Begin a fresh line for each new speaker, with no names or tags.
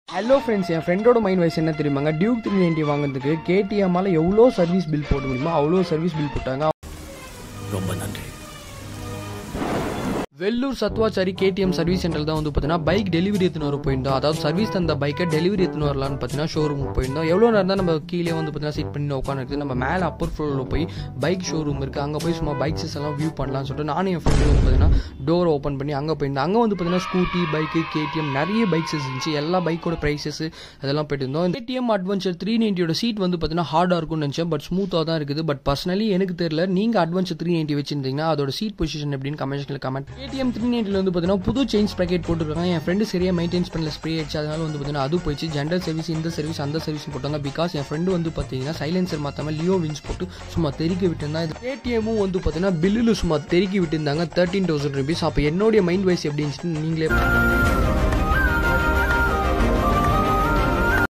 hello friends என் ஃப்ரெண்டோட mind wise என்ன தெரியுமாங்க டியூக் த்ரீ நைன்ட்டி வாங்குறதுக்கு கேடிஎம்மால் எவ்வளோ சர்வீஸ் பில் போட முடியுமோ அவ்வளோ சர்வீஸ் பில் போட்டாங்க
ரொம்ப நன்றி
Vellur Sathuvachari KTM service center தான் வந்து பார்த்தீங்கன்னா பைக் டெலிவரி எடுத்துன்னு வர போயிருந்தோம் அதாவது சர்வீஸ் தந்த பைக்கை டெலிவரி எடுத்துன்னு வரலான்னு பார்த்தீங்கன்னா ஷோரூம் போயிருந்தோம் எவ்வளோ நேரம் தான் நம்ம கீழே வந்து பார்த்தீங்கன்னா சீட் பண்ணி உட்காந்துருக்கு நம்ம மேலே அப்பர் ஃப்ளோரில் போய் பைக் ஷோரூம் இருக்குது அங்கே போய் சும்மா பைக்ஸஸ் எல்லாம் வியூ பண்ணலாம்னு சொல்லிட்டு நானும் என் ஃப்ரெண்டு வந்து பார்த்தீங்கன்னா டோர் ஓப்பன் பண்ணி அங்கே போயிருந்தோம் அங்கே வந்து பார்த்தீங்கன்னா ஸ்கூட்டி பைக்கு கேடிஎம் நிறைய பைக்ஸஸ் இருந்துச்சு எல்லா பைக்கோட ப்ரைஸஸ் அதெல்லாம் போயிட்டு இருந்தோம் கேடிஎம் அட்வென்ச்சர் த்ரீ நைன்ட்டியோட சீட் வந்து பார்த்தீங்கன்னா ஹார்டாக இருக்கும்னு நினச்சேன் பட் ஸ்மூத்தாக தான் இருக்குது பட் பர்சனலி எனக்கு தெரியல நீங்கள் அட்வென்ச்சர் த்ரீ நைன்ட்டி வச்சிருந்தீங்கன்னா அதோட சீட் பொசிஷன் எப்படின்னு கமெண்ட்ஸில் கமெண்ட் கேடிஎம் த்ரீ நைன்ட்டில் வந்து பார்த்தீங்கன்னா புது செயின் ஸ்ப்ராக்கெட் போட்டுருக்காங்க என் ஃப்ரெண்டு சரியாக மெயின்டைன்ஸ் பண்ணல ஸ்ப்ரே ஆயிடுச்சு அதனால வந்து பார்த்தீங்கன்னா அது போயிடுச்சு ஜென்ரல் சர்வீஸ் இந்த சர்வீஸ் அந்த சர்வீஸ் போட்டாங்க பிகாஸ் என் ஃப்ரெண்டு வந்து பார்த்தீங்கன்னா சைலன்சர் மாற்றாம லியோ வின்ஸ் போட்டு சும்மா தெறிக்க விட்டுருந்தா இது கேடிஎம்மும் வந்து பார்த்தீங்கன்னா பில்லில் சும்மா தெறிக்கி விட்டுருந்தாங்க தேர்ட்டீன் தௌசண்ட் ருபீஸ் அப்போ என்னுடைய மைண்ட் வைஸ் எப்படி இருந்துச்சுன்னு நீங்களே பாருங்க